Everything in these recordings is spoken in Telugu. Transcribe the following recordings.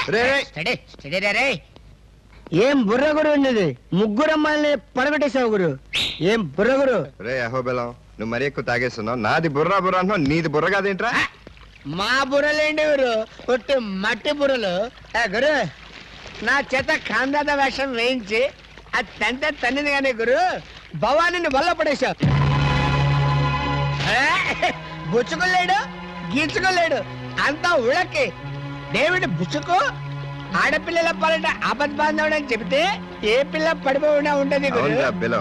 రే స్టడీ స్టడీ రే రే ఏం బుర్ర గురు ఉన్నది ముగ్గురు అమ్మాయిల్ని పడగొట్టేసావు గురు ఏం బుర్ర గురు రే అహోబెలం నువ్వు మరీ ఎక్కువ తాగేస్తున్నావు నాది బుర్రా బుర్రా అంటున్నావు నీది బుర్ర కాదేంట్రా మా బుర్రలేండి గురు కొట్టి మట్టి బుర్రలు ఏ గురు నా చేత కాందాద వేషం వేయించి అది తంతే తన్నింది కానీ గురు భవానీని వల్ల పడేశావు ఏ, బుచ్చుకోలేడు గీచుకోలేడు అంతా ఉళకి డేవిడ్ బుచ్చుకో ఆడపిల్లల పాలంటే ఆపద్ బాంధవుడు అని చెబితే ఏ పిల్ల పడిపోకుండా ఉంటది గురు అవునురా బెలం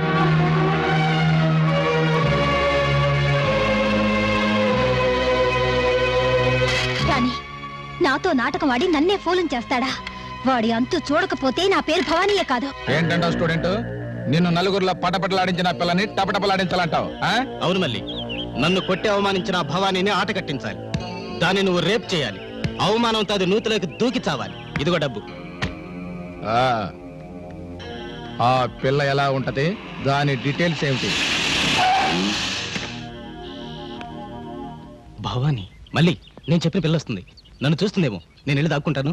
రాని నాతో నాటకం ఆడి నన్నే ఫోలం చేస్తాడా వాడి అంతు చూడకపోతే నా పేరు భవానీయే కాదు ఏంటంటావు స్టూడెంట్ నిన్ను నలుగురిలో పటపటలాడించిన పిల్లని టపటపలాడించాలంటావు ఆ? అవును మళ్ళీ నన్ను కొట్టి అవమానించిన ఆ భవానీని ఆట కట్టించాలి దాన్ని నువ్వు రేప్ చేయాలి అవమానంతో అది నూతిలోకి దూకి చావాలి ఇదిగో డబ్బు ఆ ఆ పిల్ల ఎలా ఉంటది దాని డీటెయిల్స్ ఏమిటి భవానీ మళ్ళీ నేను చెప్పిన పిల్ల వస్తుంది నన్ను చూస్తుందేమో నేను వెళ్ళి దాక్కుంటాను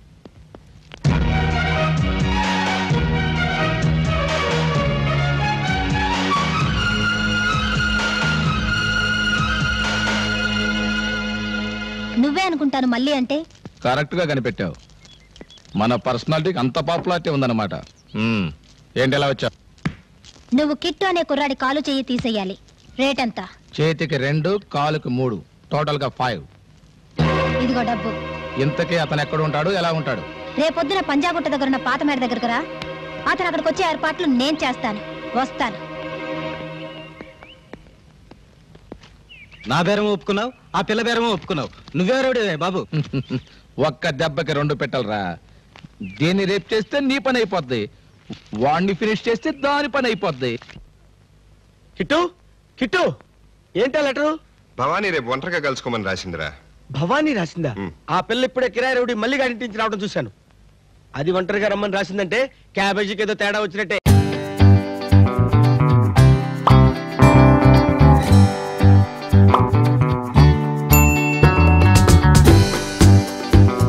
నువ్వే అనుకుంటాను మళ్ళీ అంటే కరెక్ట్ గా కనిపెట్టావు మన పర్సనాలిటీకి అంత పాపులారిటీ ఉందన్నమాట ఉమ్, ఏంటి ఎలా వచ్చావు నువ్వు కిట్టు అనే కుర్రాడి కాలు చెయ్యి తీసేయాలి రేట్ ఎంత చేతికి రెండు కాలుకి మూడు టోటల్ గా ఫైవ్ ఇదిగో డబ్బు ఇంతకీ అతను ఎక్కడ ఉంటాడు ఎలా ఉంటాడు రేపొద్దున పంజాగుట్ట దగ్గర ఉన్న పాత మేడ దగ్గరకు రా అతను అక్కడికి వచ్చే ఏర్పాట్లు నేను చేస్తాను వస్తాను నా బేరం ఒప్పుకున్నావు ఆ పిల్ల బేరం ఒప్పుకున్నావు నువ్వెవరుడివే బాబు ఒక్క దెబ్బకి రెండు పెట్టాలరా దీన్ని రేపు చేస్తే నీ పని అయిపోద్ది వాడిని ఫినిష్ చేస్తే దాని పని అయిపోద్ది కిట్టు కిట్టు ఏంటా లెటరు భవానీ రేపు ఒంటరిగా కలుసుకోమని రాసిందిరా భవానీ రాసిందా ఉమ్. ఆ పిల్ల ఇప్పుడే కిరాయి రౌడీ మళ్ళీ గడించి రావడం చూశాను అది ఒంటరిగా రమ్మని రాసిందంటే క్యాబేజీకి ఏదో తేడా వచ్చినట్టే